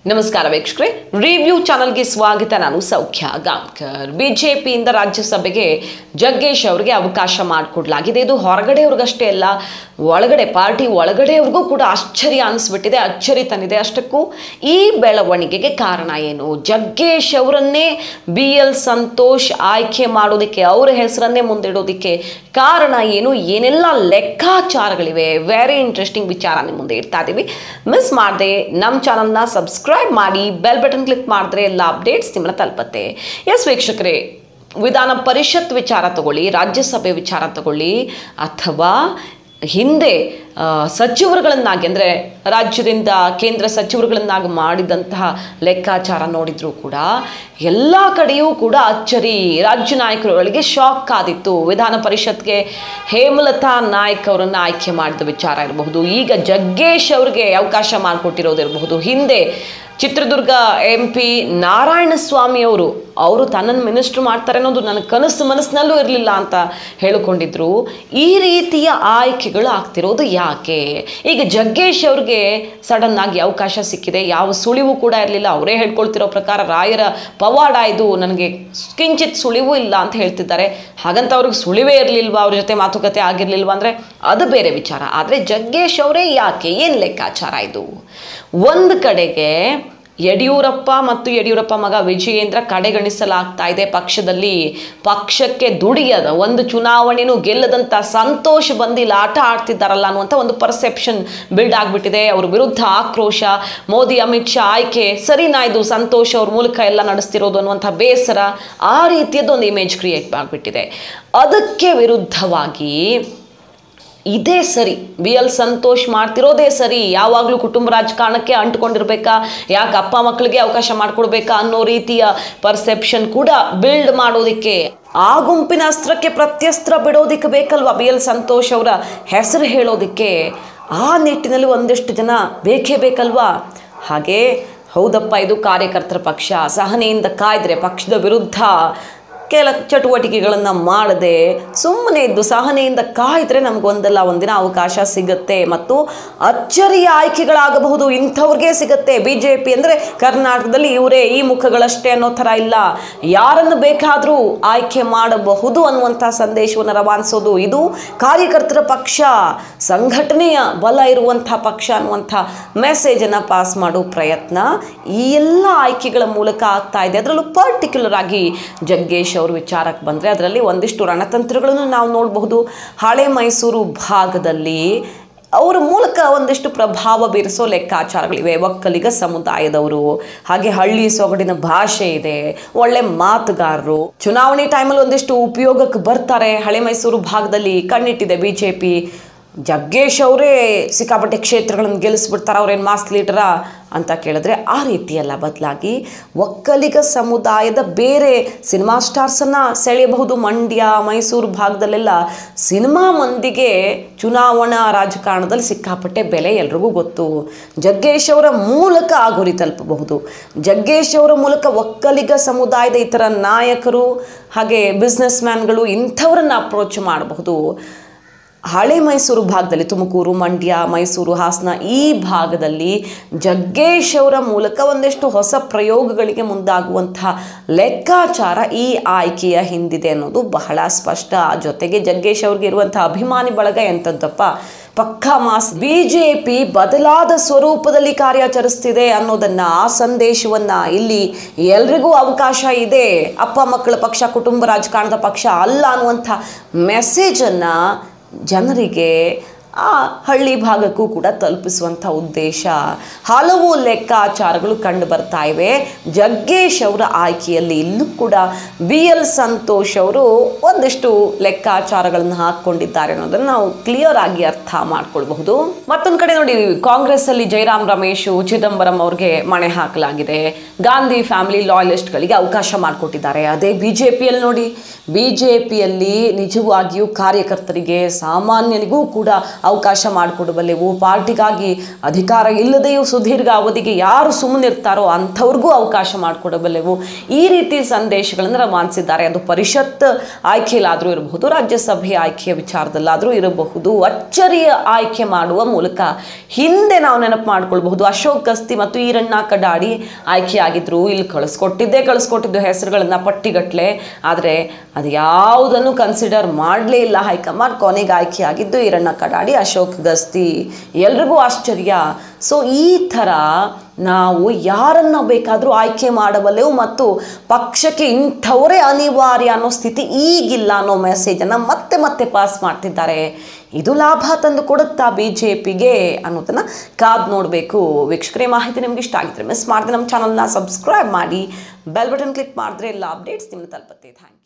ನಮಸ್ಕಾರ ವೀಕ್ಷಕರೇ ರಿವ್ಯೂ ಚಾನಲ್ಗೆ ಸ್ವಾಗತ ನಾನು ಸೌಖ್ಯ ಗಾಂವ್ಕರ್ ಬಿಜೆಪಿಯಿಂದ ರಾಜ್ಯಸಭೆಗೆ ಜಗ್ಗೇಶ್ ಅವರಿಗೆ ಅವಕಾಶ ಮಾಡಿಕೊಡ್ಲಾಗಿದೆ ಇದು ಹೊರಗಡೆಯವ್ರಿಗಷ್ಟೇ ಅಲ್ಲ ಒಳಗಡೆ ಪಾರ್ಟಿ ಒಳಗಡೆಯವ್ರಿಗೂ ಕೂಡ ಆಶ್ಚರ್ಯ ಅನಿಸ್ಬಿಟ್ಟಿದೆ ಅಚ್ಚರಿ ತಂದಿದೆ ಅಷ್ಟಕ್ಕೂ ಈ ಬೆಳವಣಿಗೆಗೆ ಕಾರಣ ಏನು ಜಗ್ಗೇಶ್ ಅವರನ್ನೇ ಬಿ ಎಲ್ ಸಂತೋಷ್ ಆಯ್ಕೆ ಮಾಡೋದಕ್ಕೆ ಅವರ ಹೆಸರನ್ನೇ ಮುಂದಿಡೋದಕ್ಕೆ ಕಾರಣ ಏನು ಏನೆಲ್ಲ ಲೆಕ್ಕಾಚಾರಗಳಿವೆ ವೆರಿ ಇಂಟ್ರೆಸ್ಟಿಂಗ್ ವಿಚಾರ ನಿಮ್ಮ ಮುಂದೆ ಇಡ್ತಾ ಇದ್ದೀವಿ ಮಿಸ್ ಮಾಡದೆ ನಮ್ಮ ಚಾನಲ್ನ ಸಬ್ಸ್ಕ್ರೈಬ್ ಮಾಡಿ ಬೆಲ್ ಬಟನ್ ಕ್ಲಿಕ್ ಮಾಡಿದ್ರೆ ಎಲ್ಲ ಅಪ್ಡೇಟ್ಸ್ ನಿಮ್ಮನ್ನ ತಲುಪತ್ತೆ ಎಸ್ ವೀಕ್ಷಕರೇ ವಿಧಾನ ಪರಿಷತ್ ವಿಚಾರ ತಗೊಳ್ಳಿ ರಾಜ್ಯಸಭೆ ವಿಚಾರ ತಗೊಳ್ಳಿ ಅಥವಾ ಹಿಂದೆ ಆ, ಸಚಿವರುಗಳನ್ನಾಗಿ ಅಂದರೆ ರಾಜ್ಯದಿಂದ ಕೇಂದ್ರ ಸಚಿವರುಗಳನ್ನಾಗಿ ಮಾಡಿದಂತಹ ಲೆಕ್ಕಾಚಾರ ನೋಡಿದರೂ ಕೂಡ ಎಲ್ಲ ಕಡೆಯೂ ಕೂಡ ಅಚ್ಚರಿ ರಾಜ್ಯ ನಾಯಕರುಗಳಿಗೆ ಶಾಕ್ ಆದಿತ್ತು ವಿಧಾನ ಪರಿಷತ್ಗೆ ಹೇಮಲತಾ ನಾಯ್ಕ್ ಅವರನ್ನು ಆಯ್ಕೆ ಮಾಡಿದ ವಿಚಾರ ಇರಬಹುದು ಈಗ ಜಗ್ಗೇಶ್ ಅವ್ರಿಗೆ ಅವಕಾಶ ಮಾಡಿಕೊಟ್ಟಿರೋದಿರಬಹುದು ಹಿಂದೆ ಚಿತ್ರದುರ್ಗ ಎಂ ಪಿ ನಾರಾಯಣ ಸ್ವಾಮಿ ಅವರು ಅವರು ತನ್ನನ್ನು ಮಿನಿಸ್ಟ್ರ್ ಮಾಡ್ತಾರೆ ಅನ್ನೋದು ನನ್ನ ಕನಸು ಮನಸ್ಸಿನಲ್ಲೂ ಇರಲಿಲ್ಲ ಅಂತ ಹೇಳಿಕೊಂಡಿದ್ರು ಈ ರೀತಿಯ ಆಯ್ಕೆಗಳು ಆಗ್ತಿರೋದು ಯಾಕೆ ಈಗ ಜಗ್ಗೇಶ್ ಅವ್ರಿಗೆ ಸಡನ್ ಆಗಿ ಅವಕಾಶ ಸಿಕ್ಕಿದೆ ಯಾವ ಸುಳಿವು ಕೂಡ ಇರಲಿಲ್ಲ ಅವರೇ ಹೇಳ್ಕೊಳ್ತಿರೋ ಪ್ರಕಾರ ರಾಯರ ಪವಾಡ ಇದು ನನಗೆ ಕಿಂಚಿತ್ ಸುಳಿವು ಇಲ್ಲ ಅಂತ ಹೇಳ್ತಿದ್ದಾರೆ ಹಾಗಂತ ಅವ್ರಿಗೆ ಸುಳಿವೇ ಇರಲಿಲ್ವಾ ಅವ್ರ ಜೊತೆ ಮಾತುಕತೆ ಆಗಿರಲಿಲ್ವಾ ಅಂದರೆ ಅದು ಬೇರೆ ವಿಚಾರ ಆದರೆ ಜಗ್ಗೇಶ್ ಅವರೇ ಯಾಕೆ ಏನು ಲೆಕ್ಕಾಚಾರ ಇದು ಒಂದು ಕಡೆಗೆ ಯಡಿಯೂರಪ್ಪ ಮತ್ತು ಯಡಿಯೂರಪ್ಪ ಮಗ ವಿಜಯೇಂದ್ರ ಕಡೆಗಣಿಸಲಾಗ್ತಾ ಇದೆ ಪಕ್ಷದಲ್ಲಿ ಪಕ್ಷಕ್ಕೆ ದುಡಿಯದ ಒಂದು ಚುನಾವಣೆನೂ ಗೆಲ್ಲದಂಥ ಸಂತೋಷ್ ಬಂದಿಲ್ಲ ಆಟ ಆಡ್ತಿದ್ದಾರಲ್ಲ ಅನ್ನುವಂಥ ಒಂದು ಪರ್ಸೆಪ್ಷನ್ ಬಿಲ್ಡ್ ಆಗಿಬಿಟ್ಟಿದೆ ಅವ್ರ ವಿರುದ್ಧ ಆಕ್ರೋಶ ಮೋದಿ ಅಮಿತ್ ಶಾ ಆಯ್ಕೆ ಸರಿನಾ ಇದು ಸಂತೋಷ್ ಅವ್ರ ಮೂಲಕ ಎಲ್ಲ ನಡೆಸ್ತಿರೋದು ಅನ್ನುವಂಥ ಬೇಸರ ಆ ರೀತಿಯದ್ದು ಒಂದು ಇಮೇಜ್ ಕ್ರಿಯೇಟ್ ಆಗಿಬಿಟ್ಟಿದೆ ಅದಕ್ಕೆ ವಿರುದ್ಧವಾಗಿ ಇದೇ ಸರಿ ಬಿ ಎಲ್ ಸಂತೋಷ್ ಮಾಡ್ತಿರೋದೇ ಸರಿ ಯಾವಾಗಲೂ ಕುಟುಂಬ ರಾಜಕಾರಣಕ್ಕೆ ಅಂಟ್ಕೊಂಡಿರ್ಬೇಕಾ ಯಾಕೆ ಅಪ್ಪ ಮಕ್ಕಳಿಗೆ ಅವಕಾಶ ಮಾಡಿಕೊಡ್ಬೇಕಾ ಅನ್ನೋ ರೀತಿಯ ಪರ್ಸೆಪ್ಷನ್ ಕೂಡ ಬಿಲ್ಡ್ ಮಾಡೋದಕ್ಕೆ ಆ ಗುಂಪಿನ ಅಸ್ತ್ರಕ್ಕೆ ಪ್ರತ್ಯಸ್ತ್ರ ಬಿಡೋದಕ್ಕೆ ಬೇಕಲ್ವಾ ಬಿ ಎಲ್ ಸಂತೋಷ್ ಅವರ ಹೆಸರು ಹೇಳೋದಕ್ಕೆ ಆ ನಿಟ್ಟಿನಲ್ಲಿ ಒಂದಿಷ್ಟು ಜನ ಬೇಕೇ ಬೇಕಲ್ವಾ ಹಾಗೆ ಹೌದಪ್ಪ ಇದು ಕಾರ್ಯಕರ್ತರ ಪಕ್ಷ ಸಹನೆಯಿಂದ ಕಾಯ್ದರೆ ಪಕ್ಷದ ವಿರುದ್ಧ ಕೆಲ ಚಟುವಟಿಕೆಗಳನ್ನು ಮಾಡದೆ ಸುಮ್ಮನೆ ಇದ್ದು ಸಹನೆಯಿಂದ ಕಾಯ್ದರೆ ನಮಗೊಂದಲ್ಲ ಒಂದಿನ ಅವಕಾಶ ಸಿಗುತ್ತೆ ಮತ್ತು ಅಚ್ಚರಿಯ ಆಯ್ಕೆಗಳಾಗಬಹುದು ಇಂಥವ್ರಿಗೆ ಸಿಗುತ್ತೆ ಬಿ ಜೆ ಪಿ ಅಂದರೆ ಕರ್ನಾಟಕದಲ್ಲಿ ಇವರೇ ಈ ಮುಖಗಳಷ್ಟೇ ಅನ್ನೋ ಥರ ಇಲ್ಲ ಯಾರನ್ನು ಬೇಕಾದರೂ ಆಯ್ಕೆ ಮಾಡಬಹುದು ಅನ್ನುವಂಥ ಸಂದೇಶವನ್ನು ರವಾನಿಸೋದು ಇದು ಕಾರ್ಯಕರ್ತರ ಪಕ್ಷ ಸಂಘಟನೆಯ ಬಲ ಇರುವಂಥ ಪಕ್ಷ ಅನ್ನುವಂಥ ಮೆಸೇಜನ್ನು ಪಾಸ್ ಮಾಡೋ ಪ್ರಯತ್ನ ಈ ಎಲ್ಲ ಆಯ್ಕೆಗಳ ಮೂಲಕ ಆಗ್ತಾ ಇದೆ ಅದರಲ್ಲೂ ಪರ್ಟಿಕ್ಯುಲರ್ ಆಗಿ ಜಗ್ಗೇಶ್ ಅವ್ರ ವಿಚಾರಕ್ಕೆ ಬಂದರೆ ಅದರಲ್ಲಿ ಒಂದಿಷ್ಟು ರಣತಂತ್ರಗಳನ್ನು ನಾವು ನೋಡಬಹುದು ಹಳೆ ಮೈಸೂರು ಭಾಗದಲ್ಲಿ ಅವರ ಮೂಲಕ ಒಂದಿಷ್ಟು ಪ್ರಭಾವ ಬೀರಿಸೋ ಲೆಕ್ಕಾಚಾರಗಳಿವೆ ಒಕ್ಕಲಿಗ ಸಮುದಾಯದವರು ಹಾಗೆ ಹಳ್ಳಿ ಸೊಗಡಿನ ಭಾಷೆ ಇದೆ ಒಳ್ಳೆ ಮಾತುಗಾರರು ಚುನಾವಣೆ ಟೈಮಲ್ಲಿ ಒಂದಿಷ್ಟು ಉಪಯೋಗಕ್ಕೆ ಬರ್ತಾರೆ ಹಳೆ ಮೈಸೂರು ಭಾಗದಲ್ಲಿ ಕಣ್ಣಿಟ್ಟಿದೆ ಬಿ ಜೆ ಪಿ ಜಗ್ಗೇಶ್ ಅವರೇ ಸಿಕ್ಕಾಪಟ್ಟೆ ಕ್ಷೇತ್ರಗಳನ್ನು ಗೆಲ್ಲಿಸ್ಬಿಡ್ತಾರೆ ಅವ್ರೇನು ಮಾಸ್ ಲೀಡರಾ ಅಂತ ಕೇಳಿದ್ರೆ ಆ ರೀತಿಯಲ್ಲ ಬದಲಾಗಿ ಒಕ್ಕಲಿಗ ಸಮುದಾಯದ ಬೇರೆ ಸಿನಿಮಾ ಸ್ಟಾರ್ಸನ್ನು ಸೆಳೆಯಬಹುದು ಮಂಡ್ಯ ಮೈಸೂರು ಭಾಗದಲ್ಲೆಲ್ಲ ಸಿನಿಮಾ ಮಂದಿಗೆ ಚುನಾವಣಾ ರಾಜಕಾರಣದಲ್ಲಿ ಸಿಕ್ಕಾಪಟ್ಟೆ ಬೆಲೆ ಎಲ್ರಿಗೂ ಗೊತ್ತು ಜಗ್ಗೇಶ್ ಅವರ ಮೂಲಕ ಆ ಗುರಿ ತಲುಪಬಹುದು ಜಗ್ಗೇಶ್ ಅವರ ಮೂಲಕ ಒಕ್ಕಲಿಗ ಸಮುದಾಯದ ಇತರ ನಾಯಕರು ಹಾಗೆ ಬಿಸ್ನೆಸ್ ಮ್ಯಾನ್ಗಳು ಇಂಥವ್ರನ್ನ ಅಪ್ರೋಚ್ ಮಾಡಬಹುದು ಹಳೆ ಮೈಸೂರು ಭಾಗದಲ್ಲಿ ತುಮಕೂರು ಮಂಡ್ಯ ಮೈಸೂರು ಹಾಸನ ಈ ಭಾಗದಲ್ಲಿ ಜಗ್ಗೇಶ್ ಅವರ ಮೂಲಕ ಒಂದಷ್ಟು ಹೊಸ ಪ್ರಯೋಗಗಳಿಗೆ ಮುಂದಾಗುವಂತಹ ಲೆಕ್ಕಾಚಾರ ಈ ಆಯ್ಕೆಯ ಹಿಂದಿದೆ ಅನ್ನೋದು ಬಹಳ ಸ್ಪಷ್ಟ ಜೊತೆಗೆ ಜಗ್ಗೇಶ್ ಅವ್ರಿಗೆ ಇರುವಂಥ ಅಭಿಮಾನಿ ಬಳಗ ಎಂಥದ್ದಪ್ಪ ಪಕ್ಕಾ ಮಾಸ್ ಬಿ ಜೆ ಪಿ ಬದಲಾದ ಸ್ವರೂಪದಲ್ಲಿ ಕಾರ್ಯಾಚರಿಸ್ತಿದೆ ಅನ್ನೋದನ್ನ ಆ ಸಂದೇಶವನ್ನ ಇಲ್ಲಿ ಎಲ್ರಿಗೂ ಅವಕಾಶ ಇದೆ ಅಪ್ಪ ಮಕ್ಕಳ ಪಕ್ಷ ಕುಟುಂಬ ರಾಜಕಾರಣದ ಪಕ್ಷ ಅಲ್ಲ ಅನ್ನುವಂಥ ಮೆಸೇಜನ್ನು ಜನರಿಗೆ ಆ ಹಳ್ಳಿ ಭಾಗಕ್ಕೂ ಕೂಡ ತಲುಪಿಸುವಂಥ ಉದ್ದೇಶ ಹಲವು ಲೆಕ್ಕಾಚಾರಗಳು ಕಂಡು ಬರ್ತಾ ಇವೆ ಜಗ್ಗೇಶ್ ಅವರ ಆಯ್ಕೆಯಲ್ಲಿ ಇಲ್ಲೂ ಕೂಡ ಬಿ ಎಲ್ ಸಂತೋಷ್ ಅವರು ಒಂದಿಷ್ಟು ಲೆಕ್ಕಾಚಾರಗಳನ್ನು ಹಾಕ್ಕೊಂಡಿದ್ದಾರೆ ಅನ್ನೋದನ್ನು ನಾವು ಕ್ಲಿಯರ್ ಆಗಿ ಅರ್ಥ ಮಾಡ್ಕೊಳ್ಬಹುದು ಮತ್ತೊಂದು ಕಡೆ ನೋಡಿ ಕಾಂಗ್ರೆಸ್ ಅಲ್ಲಿ ಜಯರಾಮ್ ರಮೇಶ್ ಚಿದಂಬರಂ ಅವ್ರಿಗೆ ಮಣೆ ಹಾಕಲಾಗಿದೆ ಗಾಂಧಿ ಫ್ಯಾಮಿಲಿ ಲಾಯಲಿಸ್ಟ್ಗಳಿಗೆ ಅವಕಾಶ ಮಾಡಿಕೊಟ್ಟಿದ್ದಾರೆ ಅದೇ ಬಿ ಜೆ ಪಿಯಲ್ಲಿ ನೋಡಿ ಬಿ ಜೆ ಪಿಯಲ್ಲಿ ನಿಜವಾಗಿಯೂ ಕಾರ್ಯಕರ್ತರಿಗೆ ಸಾಮಾನ್ಯನಿಗೂ ಕೂಡ ಅವಕಾಶ ಮಾಡಿಕೊಡಬಲ್ಲೆವು ಪಾರ್ಟಿಗಾಗಿ ಅಧಿಕಾರ ಇಲ್ಲದೆಯೂ ಸುದೀರ್ಘ ಅವಧಿಗೆ ಯಾರು ಸುಮ್ಮನಿರ್ತಾರೋ ಅಂಥವ್ರಿಗೂ ಅವಕಾಶ ಮಾಡಿಕೊಡಬಲ್ಲೆವು ಈ ರೀತಿ ಸಂದೇಶಗಳನ್ನು ರವಾನಿಸಿದ್ದಾರೆ ಅದು ಪರಿಷತ್ ಆಯ್ಕೆಯಲ್ಲಾದರೂ ಇರಬಹುದು ರಾಜ್ಯಸಭೆ ಆಯ್ಕೆಯ ವಿಚಾರದಲ್ಲಾದರೂ ಇರಬಹುದು ಅಚ್ಚರಿಯ ಆಯ್ಕೆ ಮಾಡುವ ಮೂಲಕ ಹಿಂದೆ ನಾವು ನೆನಪು ಮಾಡ್ಕೊಳ್ಬಹುದು ಅಶೋಕ್ ಗಸ್ತಿ ಮತ್ತು ಈರಣ್ಣ ಕಡಾಡಿ ಆಯ್ಕೆಯಾಗಿದ್ರು ಇಲ್ಲಿ ಕಳಿಸ್ಕೊಟ್ಟಿದ್ದೇ ಕಳಿಸ್ಕೊಟ್ಟಿದ್ದು ಹೆಸರುಗಳನ್ನ ಪಟ್ಟಿಗಟ್ಟಲೆ ಆದರೆ ಅದು ಯಾವುದನ್ನು ಕನ್ಸಿಡರ್ ಮಾಡಲೇ ಇಲ್ಲ ಹೈಕಮಾಂಡ್ ಕೊನೆಗೆ ಆಯ್ಕೆಯಾಗಿದ್ದು ಈರಣ್ಣ ಕಡಾಡಿ ಅಶೋಕ್ ಗಸ್ತಿ ಎಲ್ರಿಗೂ ಆಶ್ಚರ್ಯ ಸೊ ಈ ಥರ ನಾವು ಯಾರನ್ನ ಬೇಕಾದರೂ ಆಯ್ಕೆ ಮಾಡಬಲ್ಲೆವು ಮತ್ತು ಪಕ್ಷಕ್ಕೆ ಇಂಥವರೇ ಅನಿವಾರ್ಯ ಅನ್ನೋ ಸ್ಥಿತಿ ಈಗಿಲ್ಲ ಅನ್ನೋ ಮೆಸೇಜನ್ನು ಮತ್ತೆ ಮತ್ತೆ ಪಾಸ್ ಮಾಡ್ತಿದ್ದಾರೆ ಇದು ಲಾಭ ತಂದು ಕೊಡುತ್ತಾ ಬಿ ಜೆ ಪಿಗೆ ಅನ್ನೋದನ್ನು ಕಾದು ನೋಡಬೇಕು ವೀಕ್ಷಕರೇ ಮಾಹಿತಿ ನಿಮ್ಗೆ ಇಷ್ಟ ಆಗಿದ್ರೆ ಮಿಸ್ ಮಾಡಿದ್ರೆ ನಮ್ಮ ಚಾನಲ್ನ ಸಬ್ಸ್ಕ್ರೈಬ್ ಮಾಡಿ ಬೆಲ್ ಬಟನ್ ಕ್ಲಿಕ್ ಮಾಡಿದ್ರೆ ಎಲ್ಲ ಅಪ್ಡೇಟ್ಸ್ ನಿಮ್ಮನ್ನು ತಲುಪುತ್ತೆ ಥ್ಯಾಂಕ್ ಯು